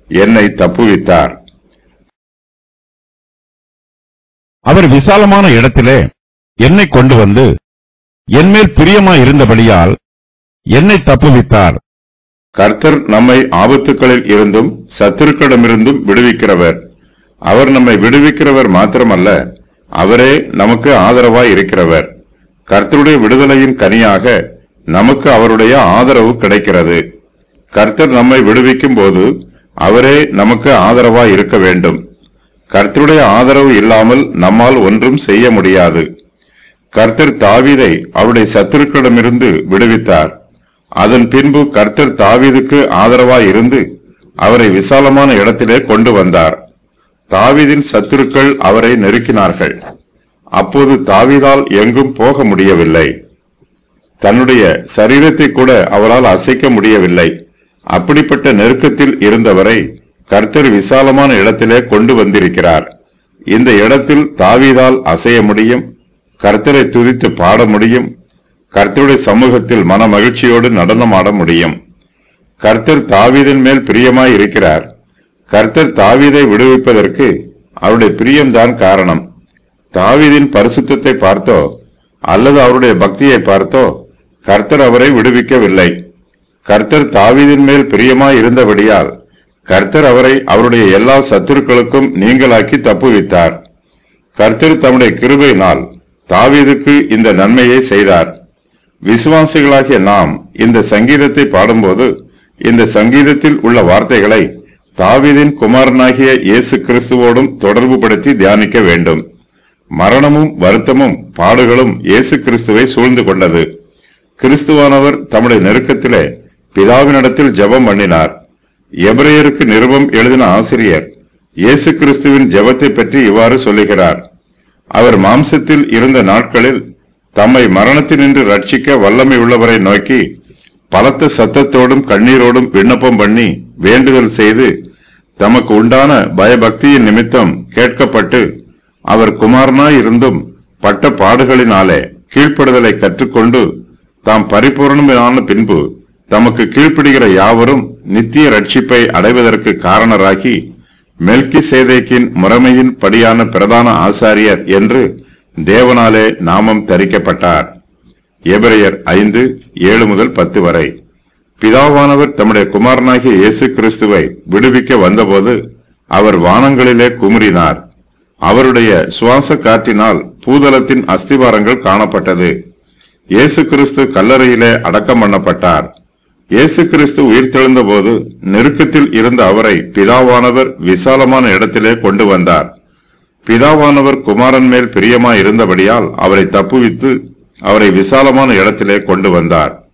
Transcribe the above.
என்னை தப்புவித்தார் அவர் விசாலமான இடத்திலே என்னை கொண்டு வந்து என்மேல் பிரியமாய் இருந்தபடியால் என்னை தப்புவித்தார் கர்த்தர் நம்மை ஆபத்துக்களில் இருந்தும் சத்துருக்களிடமிருந்தும் விடுவிக்கிறவர் அவர் நம்மை விடுவிக்கிறவர் மாத்திரமல்ல அவரே நமக்கு ஆதரவாய் இருக்கிறவர் கர்த்தருடைய விடுதலையின் கனியாக நமக்கு அவருடைய ஆதரவு கிடைக்கிறது கர்த்தர் நம்மை விடுவிக்கும் போது அவரே நமக்கு ஆதரவாய் இருக்க வேண்டும் கர்த்தருடைய ஆதரவு இல்லாமல் நம்மால் ஒன்றும் செய்ய முடியாது கர்த்தர் தாவீதை அவருடைய சத்துருக்களிடமிருந்து விடுவித்தார் அதன் பின்பு கர்த்தர் தாவீதுக்கு ஆதரவாய் இருந்து அவரை விசாலமான இடத்திலே கொண்டு வந்தார் தாவீதின் சத்துருக்கள் அவரை நெருக்கினார்கள் அப்போது தாவீதால் எங்கும் போக முடியவில்லை தன்னுடைய சரீரத்தை கூட அவரால் அசைக்க முடியவில்லை அப்படிப்பட்ட நெருக்கத்தில் இருந்தவரை கர்த்தர் விசாலமான இடத்திலே கொண்டு வந்திருக்கிறார் இந்த இடத்தில் தாவீதால் அசைய முடியும் கர்த்தரை துதித்து பாட முடியும் கர்த்தருடைய சமூகத்தில் மன மகிழ்ச்சியோடு நடனமாட முடியும் கர்த்தர் தாவீதின் மேல் பிரியமாய் இருக்கிறார் கர்த்தர் தாவீதை விடுவிப்பதற்கு அவருடைய பிரியம்தான் காரணம் தாவீதின் பரிசுத்தத்தை பார்த்தோ அல்லது அவருடைய பக்தியை பார்த்தோ கர்த்தர் அவரை விடுவிக்கவில்லை கர்த்தர் தாவீதின் மேல் பிரியமாய் இருந்தபடியால் கர்த்தர் அவரை அவருடைய எல்லா சத்துருக்களுக்கும் நீங்களாக்கி தப்புவித்தார் கர்த்தர் தம்முடைய கிருபையினால் தாவீதுக்கு இந்த நன்மையை செய்தார் விசுவாசிகளாகிய நாம் இந்த சங்கீதத்தை பாடும்போது இந்த சங்கீதத்தில் உள்ள வார்த்தைகளை தாவீதின் குமாரனாகிய இயேசு கிறிஸ்துவோடும் தொடர்புபடுத்தி தியானிக்க வேண்டும் மரணமும் வருத்தமும் பாடுகளும் இயேசு கிறிஸ்துவை சூழ்ந்து கொண்டது கிறிஸ்துவானவர் தம்முடைய நெருக்கத்திலே பிதாவினிடத்தில் ஜெபம் பண்ணினார் எபிரேயருக்கு நிருபம் எழுதின ஆசிரியர் இயேசு கிறிஸ்துவின் ஜெபத்தை பற்றி இவ்வாறு சொல்லுகிறார் அவர் மாம்சத்தில் இருந்த நாட்களில் தம்மை மரணத்தினின்று ரட்சிக்க வல்லமை உள்ளவரை நோக்கி பலத்த சத்தத்தோடும் கண்ணீரோடும் விண்ணப்பம் பண்ணி வேண்டுதல் செய்து தமக்கு உண்டான பயபக்தியின் நிமித்தம் கேட்கப்பட்டு அவர் குமாரனாய் இருந்தும் பட்ட பாடுகளினாலே கீழ்ப்படுதலை கற்றுக்கொண்டு தாம் பரிபூர்ணமான பின்பு தமக்கு கீழ்ப்படுகிற யாவரும் நித்திய ரட்சிப்பை அடைவதற்கு காரணராகி மெல்கி சேதேக்கின் முறைமையின் படியான பிரதான ஆசாரியர் என்று தேவனாலே நாமம் தரிக்கப்பட்டார் எபிரேயர் ஐந்து ஏழு முதல் பத்து வரை பிதாவானவர் தம்முடைய குமாரனாகிய இயேசு கிறிஸ்துவை விடுவிக்க வந்தபோது அவர் வானங்களிலே குமுறினார் அவருடைய சுவாச காற்றினால் பூதலத்தின் அஸ்திவாரங்கள் காணப்பட்டது இயேசு கிறிஸ்து கல்லறையிலே அடக்கம் பண்ணப்பட்டார் இயேசு கிறிஸ்து உயிர்த்தெழுந்த போது நெருக்கத்தில் இருந்த அவரை பிதாவானவர் விசாலமான இடத்திலே கொண்டு வந்தார் பிதாவானவர் குமாரன் மேல் பிரியமாய் இருந்தபடியால் அவரை தப்புவித்து அவரை விசாலமான இடத்திலே கொண்டு வந்தார்